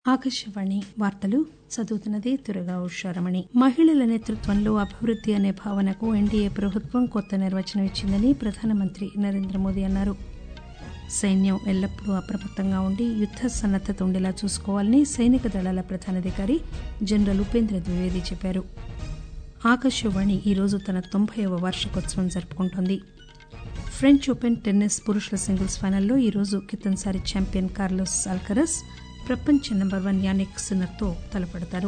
ఆకాశవాణి వార్తలు చదువుతున్నది తురగా ఉషారమణి మహిళల నేతృత్వంలో అభివృద్ది అనే భావనకు ఎన్డీఏ ప్రభుత్వం కొత్త నిర్వచనం ఇచ్చిందని ప్రధానమంత్రి నరేంద్ర మోదీ అన్నారు సైన్యం ఎల్లప్పుడూ అప్రమత్తంగా ఉండి యుద్ద సన్నద్దత ఉండేలా చూసుకోవాలని సైనిక దళాల ప్రధానాధికారి జనరల్ ఉపేంద్ర ద్వివేది చెప్పారు ఆకాశవాణి ఈరోజు తన తొంభైవ వార్షికోత్సవం జరుపుకుంటోంది ఫ్రెంచ్ ఓపెన్ టెన్నిస్ పురుషుల సింగిల్స్ ఫైనల్లో ఈరోజు కితంసారి ఛాంపియన్ కార్లోస్ అల్కరస్ ప్రపంచ నెంబర్ వన్ యానిక్ సిన్నర్తో తలపడతారు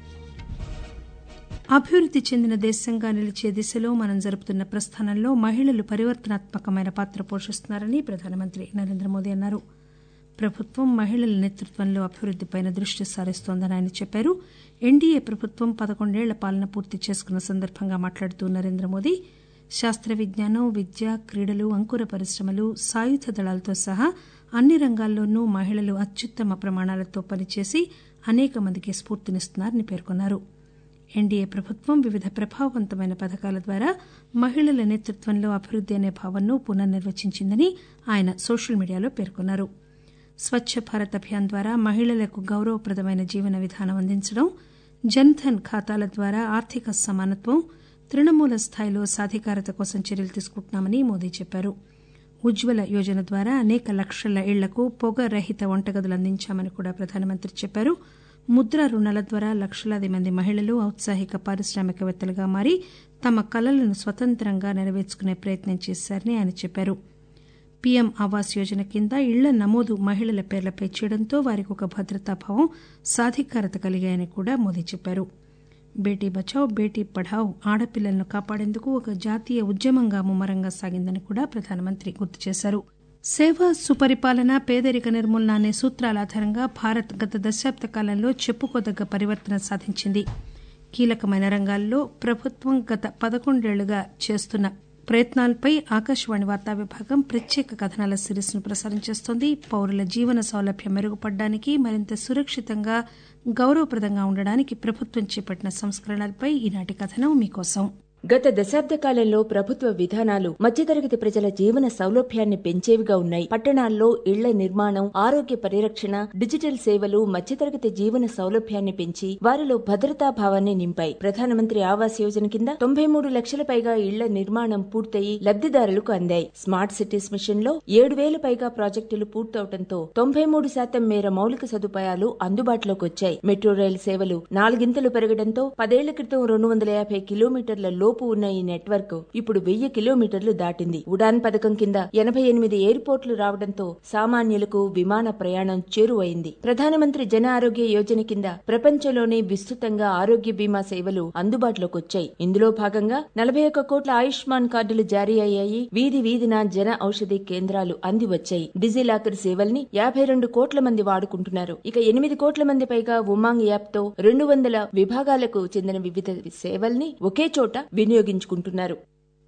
అభివృద్ది చెందిన దేశంగా నిలిచే దిశలో మనం జరుపుతున్న ప్రస్థానంలో మహిళలు పరివర్తనాత్మకమైన పాత్ర పోషిస్తున్నారని ప్రధానమంత్రి నరేంద్ర మోదీ అన్నారు ప్రభుత్వం మహిళల నేతృత్వంలో అభివృద్దిపై దృష్టి సారిస్తోందని ఆయన చెప్పారు ఎన్డీఏ ప్రభుత్వం పదకొండేళ్ల పాలన పూర్తి చేసుకున్న సందర్భంగా మాట్లాడుతూ నరేంద్ర మోదీ శాస్త్ర విజ్ఞానం విద్య క్రీడలు అంకుర పరిశ్రమలు సాయుధ దళాలతో సహా అన్ని రంగాల్లోనూ మహిళలు అత్యుత్తమ ప్రమాణాలతో పనిచేసి అనేక మందికి స్ఫూర్తినిస్తున్నారని పేర్కొన్నారు ఎన్డీఏ ప్రభుత్వం వివిధ ప్రభావవంతమైన పథకాల ద్వారా మహిళల నేతృత్వంలో అభివృద్ది అనే భావనను పునర్నిర్వచించిందని ఆయన సోషల్ మీడియాలో పేర్కొన్నారు స్వచ్చ భారత్ అభియాన్ ద్వారా మహిళలకు గౌరవప్రదమైన జీవన విధానం అందించడం జన్ధన్ ఖాతాల ద్వారా ఆర్థిక సమానత్వం తృణమూల స్థాయిలో సాధికారత కోసం చర్యలు తీసుకుంటున్నామని మోదీ చెప్పారు ఉజ్వల యోజన ద్వారా అనేక లక్షల ఇళ్లకు పొగ రహిత వంటగదులు అందించామని కూడా ప్రధానమంత్రి చెప్పారు ముద్ర రుణాల ద్వారా లక్షలాది మంది మహిళలు ఔత్సాహిక పారిశ్రామికవేత్తలుగా మారి తమ కలలను స్వతంత్రంగా నెరవేర్చుకునే ప్రయత్నం చేశారని ఆయన చెప్పారు పీఎం ఆవాస్ యోజన కింద ఇళ్ల నమోదు మహిళల పేర్లపై చేయడంతో వారికి ఒక భద్రతాభావం సాధికారత కలిగాయని కూడా మోదీ చెప్పారు బేటీ బచావ్ బేటీ పఢావ్ ఆడపిల్లలను కాపాడేందుకు ఒక జాతీయ ఉద్యమంగా ముమ్మరంగా సాగిందని కూడా ప్రధానమంత్రి గుర్తు చేశారు సేవ సుపరిపాలన పేదరిక నిర్మూలన అనే సూత్రాల ఆధారంగా భారత్ గత దశాబ్ద కాలంలో చెప్పుకోదగ్గ పరివర్తన సాధించింది కీలకమైన రంగాల్లో ప్రభుత్వం గత పదకొండేళ్లుగా చేస్తున్న ప్రయత్నాలపై ఆకాశవాణి వార్తా విభాగం ప్రత్యేక కథనాల సిరీస్ను ప్రసారం చేస్తోంది పౌరుల జీవన సౌలభ్యం మెరుగుపడడానికి మరింత సురక్షితంగా గౌరవప్రదంగా ఉండడానికి ప్రభుత్వం చేపట్టిన సంస్కరణలపై ఈనాటి కథనం మీకోసం గత దశాబ్ద కాలంలో ప్రభుత్వ విధానాలు మధ్యతరగతి ప్రజల జీవన సౌలభ్యాన్ని పెంచేవిగా ఉన్నాయి పట్టణాల్లో ఇళ్ల నిర్మాణం ఆరోగ్య పరిరక్షణ డిజిటల్ సేవలు మధ్యతరగతి జీవన సౌలభ్యాన్ని పెంచి వారిలో భద్రతా భావాన్ని నింపాయి ప్రధానమంత్రి ఆవాస్ యోజన కింద తొంభై మూడు లక్షల పైగా ఇళ్ల నిర్మాణం పూర్తయి లబ్దిదారులకు అందాయి స్మార్ట్ సిటీస్ మిషన్ లో ఏడు వేల పైగా ప్రాజెక్టులు పూర్తవడంతో తొంభై మూడు శాతం మేర మౌలిక సదుపాయాలు అందుబాటులోకి వచ్చాయి మెట్రో రైలు సేవలు నాలుగింతలు పెరగడంతో పదేళ్ల క్రితం రెండు వందల యాభై కిలోమీటర్ల లోపు ఉన్న ఈ నెట్వర్క్ ఇప్పుడు వెయ్యి కిలోమీటర్లు దాటింది ఉడాన్ పథకం కింద ఎనభై ఎనిమిది ఎయిర్పోర్టులు రావడంతో సామాన్యులకు విమాన ప్రయాణం చేరువైంది ప్రధానమంత్రి జన ఆరోగ్య యోజన కింద ప్రపంచంలోనే విస్తృతంగా ఆరోగ్య బీమా సేవలు అందుబాటులోకి వచ్చాయి ఇందులో భాగంగా నలభై ఒక్క కోట్ల ఆయుష్మాన్ కార్డులు జారీ అయ్యాయి వీధి వీధిన జన ఔషధి కేంద్రాలు అంది వచ్చాయి డిజిలాకర్ సేవల్ని యాభై రెండు కోట్ల మంది వాడుకుంటున్నారు ఇక ఎనిమిది కోట్ల మంది పైగా ఉమాంగ్ యాప్ తో రెండు వందల విభాగాలకు చెందిన వివిధ సేవల్ని ఒకే చోట వినియోగించుకుంటున్నారు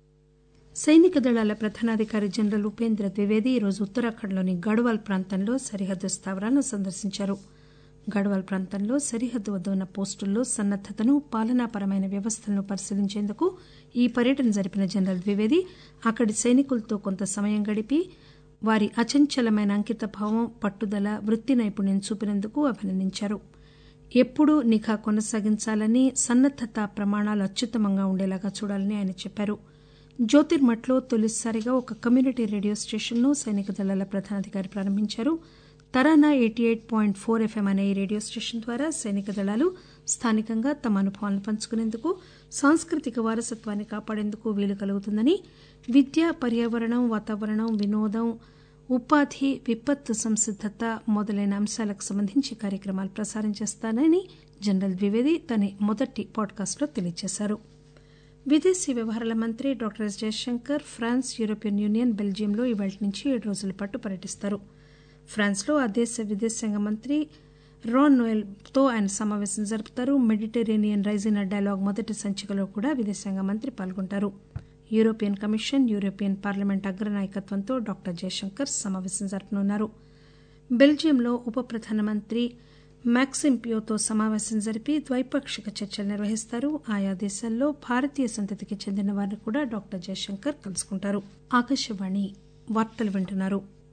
సైనిక దళాల ప్రధానాధికారి జనరల్ ఉపేంద్ర ద్వివేది ఈరోజు ఉత్తరాఖండ్లోని గఢ్వాల్ ప్రాంతంలో సరిహద్దు స్థావరాలను సందర్శించారు గఢ్వాల్ ప్రాంతంలో సరిహద్దు వద్ద ఉన్న పోస్టుల్లో సన్నద్దతను పాలనాపరమైన వ్యవస్థలను పరిశీలించేందుకు ఈ పర్యటన జరిపిన జనరల్ ద్వివేది అక్కడి సైనికులతో కొంత సమయం గడిపి వారి అచంచలమైన అంకితభావం పట్టుదల వృత్తి నైపుణ్యం చూపినందుకు అభినందించారు ఎప్పుడూ నిఘా కొనసాగించాలని సన్నద్దత ప్రమాణాలు అత్యుత్తమంగా ఉండేలాగా చూడాలని ఆయన చెప్పారు జ్యోతిర్మఠ్లో తొలిసారిగా ఒక కమ్యూనిటీ రేడియో స్టేషన్ను సైనిక దళాల ప్రధానాధికారి ప్రారంభించారు Tarana eighty eight point four FM అనే ఈ రేడియో స్టేషన్ ద్వారా సైనిక దళాలు స్థానికంగా తమ అనుభవాలను పంచుకునేందుకు సాంస్కృతిక వారసత్వాన్ని కాపాడేందుకు వీలు కలుగుతుందని విద్య పర్యావరణం వాతావరణం వినోదం ఉపాధి విపత్తు సంసిద్దత మొదలైన అంశాలకు సంబంధించి కార్యక్రమాలు ప్రసారం చేస్తానని జనరల్ ద్వివేది తన మొదటి పాడ్కాస్ట్లో తెలియజేశారు విదేశీ వ్యవహారాల మంత్రి doctor S Jaishankar France European Union బెల్జియంలో ఇవాళ నుంచి ఏడు రోజుల పాటు పర్యటిస్తారు ఫ్రాన్స్లో ఆ దేశ విదేశాంగ మంత్రి రాన్ నోయల్తో ఆయన సమావేశం జరుపుతారు మెడిటరేనియన్ రైజినా డైలాగ్ మొదటి సంచికలో కూడా విదేశాంగ మంత్రి పాల్గొంటారు యూరోపియన్ కమిషన్ యూరోపియన్ పార్లమెంట్ అగ్రనాయకత్వంతో డాక్టర్ జయశంకర్ సమావేశం జరపనున్నారు బెల్జియంలో ఉప ప్రధానమంత్రి మ్యాక్సిమ్ పియోతో సమావేశం జరిపి ద్వైపాక్షిక చర్చలు నిర్వహిస్తారు ఆయా దేశాల్లో భారతీయ సంతతికి చెందిన వారిని కూడా డాక్టర్ జయశంకర్ కలుసుకుంటారు ఆకాశవాణి వార్తలు వింటున్నారు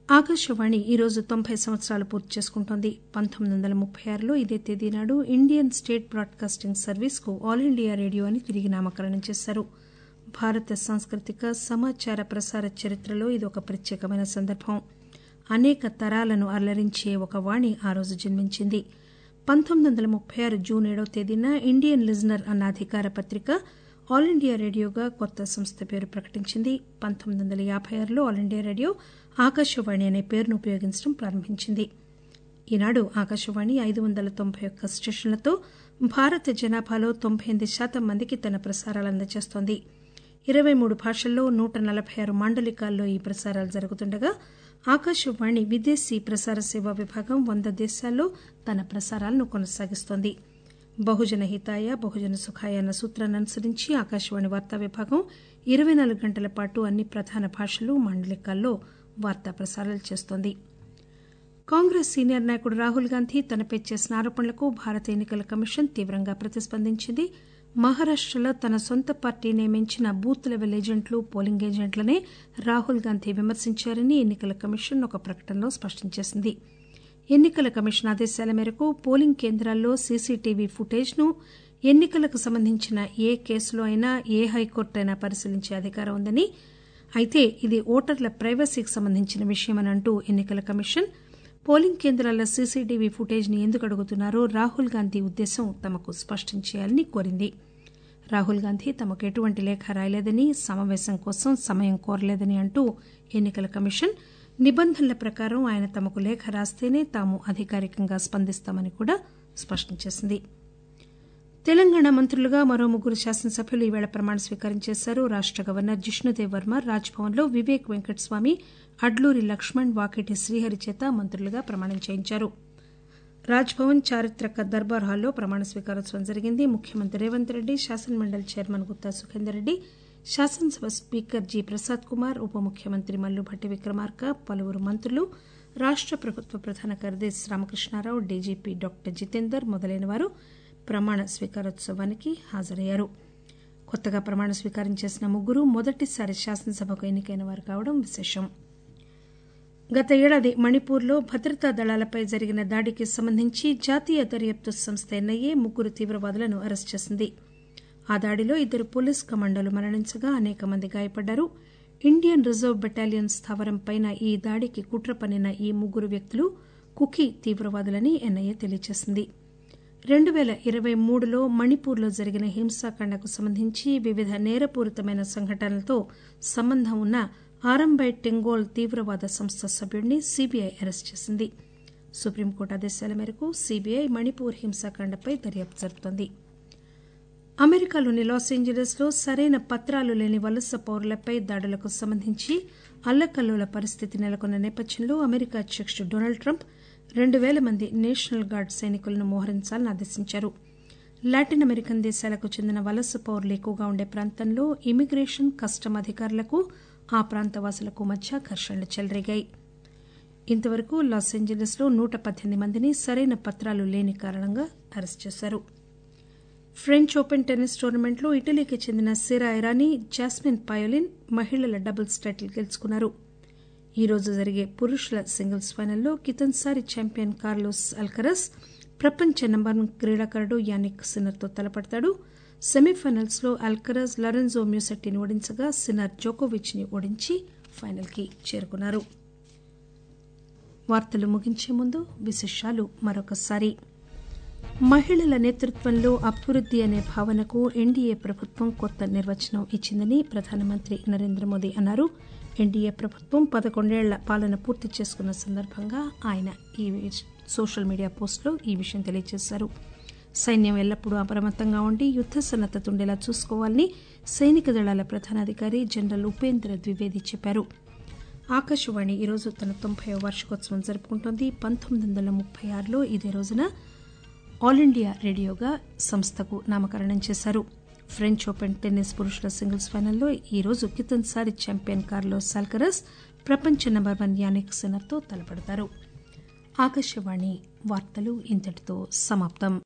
ఆకాశవాణి ఈరోజు తొంభై సంవత్సరాలు పూర్తి చేసుకుంటోంది పంతొమ్మిది వందల ముప్పై ఆరులో ఇదే తేదీ నాడు ఇండియన్ స్టేట్ బ్రాడ్కాస్టింగ్ సర్వీస్ కు ఆల్ ఇండియా రేడియో అని తిరిగి నామకరణం చేశారు భారత సాంస్కృతిక సమాచార ప్రసార చరిత్రలో ఇది ఒక ప్రత్యేకమైన సందర్భం అనేక తరాలను అలరించే ఒక వాణి ఆ రోజు జన్మించింది పంతొమ్మిది వందల ముప్పై ఆరు జూన్ ఏడవ తేదీన ఇండియన్ లిజనర్ అన్న అధికార పత్రిక ఆల్ ఇండియా రేడియోగా కొత్త సంస్థ పేరు ప్రకటించింది పంతొమ్మిది వందల యాభై ఆరులో ఆల్ ఇండియా రేడియో ఆకాశవాణి అనే పేరును ఉపయోగించడం ప్రారంభించింది ఈనాడు ఆకాశవాణి ఐదు వందల తొంభై ఒక్క స్టేషన్లతో భారత జనాభాలో తొంభై ఎనిమిది శాతం మందికి తన ప్రసారాలు అందజేస్తోంది ఇరవై మూడు భాషల్లో నూట నలభై ఆరు మాండలికాల్లో ఈ ప్రసారాలు జరుగుతుండగా ఆకాశవాణి విదేశీ ప్రసార సేవా విభాగం వంద దేశాల్లో తన ప్రసారాలను కొనసాగిస్తోంది బహుజన హితాయ బహుజన సుఖాయ అన్న సూత్రాన్ని అనుసరించి ఆకాశవాణి వార్తా విభాగం ఇరవై నాలుగు గంటల పాటు అన్ని ప్రధాన భాషలు మాండలికాల్లో వార్తా ప్రసారాలు చేస్తోంది కాంగ్రెస్ సీనియర్ నాయకుడు రాహుల్ గాంధీ తనపై చేసిన ఆరోపణలకు భారత ఎన్నికల కమిషన్ తీవ్రంగా ప్రతిస్పందించింది మహారాష్టలో తన సొంత పార్టీ నియమించిన బూత్ లెవెల్ ఏజెంట్లు పోలింగ్ ఏజెంట్లనే రాహుల్ గాంధీ విమర్శించారని ఎన్నికల కమిషన్ ఒక ప్రకటనలో స్పష్టం చేసింది ఎన్నికల కమిషన్ ఆదేశాల మేరకు పోలింగ్ కేంద్రాల్లో సీసీటీవీ ఫుటేజ్ను ఎన్నికలకు సంబంధించిన ఏ కేసులో అయినా ఏ హైకోర్టు అయినా పరిశీలించే అధికారం ఉందని అయితే ఇది ఓటర్ల ప్రైవసీకి సంబంధించిన విషయమని అంటూ ఎన్నికల కమిషన్ పోలింగ్ కేంద్రాల సీసీటీవీ ఫుటేజ్ని ఎందుకు అడుగుతున్నారో రాహుల్ గాంధీ ఉద్దేశం తమకు స్పష్టం చేయాలని కోరింది రాహుల్ గాంధీ తమకు ఎటువంటి లేఖ రాయలేదని సమావేశం కోసం సమయం కోరలేదని అంటూ ఎన్నికల కమిషన్ నిబంధనల ప్రకారం ఆయన తమకు లేఖ రాస్తేనే తాము అధికారికంగా స్పందిస్తామని కూడా స్పష్టం చేసింది తెలంగాణ మంత్రులుగా మరో ముగ్గురు శాసనసభ్యులు ఈవేళ ప్రమాణ స్వీకారం చేశారు రాష్ట గవర్నర్ జిష్ణుదేవ్ వర్మ రాజ్భవన్లో వివేక్ వెంకటస్వామి అడ్లూరి లక్ష్మణ్ వాకిటి శ్రీహరి చేత మంత్రులుగా ప్రమాణం చేయించారు రాజ్భవన్ చారిత్రక దర్బార్ హాల్లో ప్రమాణ స్వీకారోత్సవం జరిగింది ముఖ్యమంత్రి రేవంత్ రెడ్డి శాసనమండలి చైర్మన్ గుత్తా సుఖేందర్ రెడ్డి శాసనసభ స్పీకర్ జి ప్రసాద్ కుమార్ ఉప ముఖ్యమంత్రి మల్లుభట్టి విక్రమార్క పలువురు మంత్రులు రాష్ట ప్రభుత్వ ప్రధాన కార్యదర్శి రామకృష్ణారావు డీజీపీ డాక్టర్ జితేందర్ మొదలైన వారు ప్రమాణ స్వీకారోత్సవానికి హాజరయ్యారు కొత్తగా ప్రమాణ స్వీకారం చేసిన ముగ్గురు మొదటిసారి శాసనసభకు ఎన్నికైన వారు కావడం విశేషం గత ఏడాది మణిపూర్లో భద్రతా దళాలపై జరిగిన దాడికి సంబంధించి జాతీయ దర్యాప్తు సంస్థ ఎన్ఐఏ ముగ్గురు తీవ్రవాదులను అరెస్టు చేసింది ఆ దాడిలో ఇద్దరు పోలీస్ కమాండోలు మరణించగా అనేక మంది గాయపడ్డారు ఇండియన్ రిజర్వ్ బెటాలియన్ స్థావరంపై ఈ దాడికి కుట్ర పన్నిన ఈ ముగ్గురు వ్యక్తులు కుకీ తీవ్రవాదులని ఎన్ఐఏ తెలియజేసింది రెండు పేల ఇరవై మూడులో మణిపూర్లో జరిగిన హింసాకాండకు సంబంధించి వివిధ నేరపూరితమైన సంఘటనలతో సంబంధం ఉన్న ఆరంబై టెంగోల్ తీవ్రవాద సంస్థ సభ్యుడిని సీబీఐ అరెస్టు చేసింది సుప్రీంకోర్టు ఆదేశాల మేరకు సీబీఐ మణిపూర్ హింసాకాండపై దర్యాప్తు జరుపుతోంది అమెరికాలోని లాస్ ఏంజలీస్ లో సరైన పత్రాలు లేని వలస పౌరులపై దాడులకు సంబంధించి అల్లకల్లోల పరిస్థితి నెలకొన్న నేపథ్యంలో అమెరికా అధ్యకుడు డొనాల్డ్ ట్రంప్ రెండు పేల మంది నేషనల్ గార్డ్ సైనికులను మోహరించాలని ఆదేశించారు లాటిన్ అమెరికన్ దేశాలకు చెందిన వలస పౌరులు ఎక్కువగా ఉండే ప్రాంతంలో ఇమిగ్రేషన్ కస్టమ్ అధికారులకు ఆ ప్రాంత వాసులకు మధ్య ఘర్షణలు చెలరేగాయి ఇంతవరకు లాస్ ఏంజలీస్ లో నూట పద్దెనిమిది మందిని సరైన పత్రాలు లేని కారణంగా అరెస్టు చేశారు ఫ్రెంచ్ ఓపెన్ టెన్నిస్ టోర్నమెంట్లో ఇటలీకి చెందిన సిరా ఇరానీ జాస్మిన్ పాయోలిన్ మహిళల డబుల్స్ టైటిల్ గెలుచుకున్నారు ఈ రోజు జరిగే పురుషుల సింగిల్స్ ఫైనల్లో కితన్సారి ఛాంపియన్ కార్లోస్ అల్కరస్ ప్రపంచ నంబర్ వన్ క్రీడాకారుడు యానిక్ సిన్నర్తో తలపడతాడు సెమీఫైనల్స్ లో అల్కరస్ లరెన్జో మ్యూసెట్టిని ఓడించగా సిన్నర్ జోకోవిచ్ ని ఓడించి ఫైనల్ కి చేరుకున్నారు వార్తలు ముగించే ముందు విశేషాలు మరొకసారి మహిళల నేతృత్వంలో అభివృద్ది అనే భావనకు ఎన్డీఏ ప్రభుత్వం కొత్త నిర్వచనం ఇచ్చిందని ప్రధానమంత్రి నరేంద్ర మోదీ అన్నారు ఎన్డీఏ ప్రభుత్వం పదకొండేళ్ల పాలన పూర్తి చేసుకున్న సందర్భంగా ఆయన ఈ సోషల్ మీడియా పోస్టులో ఈ విషయం తెలియజేశారు సైన్యం ఎల్లప్పుడూ అప్రమత్తంగా ఉండి యుద్ద సన్నద్దత ఉండేలా చూసుకోవాలని సైనిక దళాల ప్రధానాధికారి జనరల్ ఉపేంద్ర ద్వివేది చెప్పారు ఆకాశవాణి ఈరోజు తన తొంభై వార్షికోత్సవం జరుపుకుంటోంది పంతొమ్మిది వందల ముప్పై ఆరులో ఇదే రోజున ఆల్ ఇండియా రేడియోగా సంస్థకు నామకరణం చేశారు ఫ్రెంచ్ ఓపెన్ టెన్నిస్ పురుషుల సింగిల్స్ ఫైనల్లో ఈ రోజు కితన్సారి ఛాంపియన్ కార్లోస్ సాల్కరస్ ప్రపంచ నెంబర్ వన్ యానిక్ సిన్నర్తో తలపడతారు ఆకాశవాణి వార్తలు ఇంతటితో సమాప్తం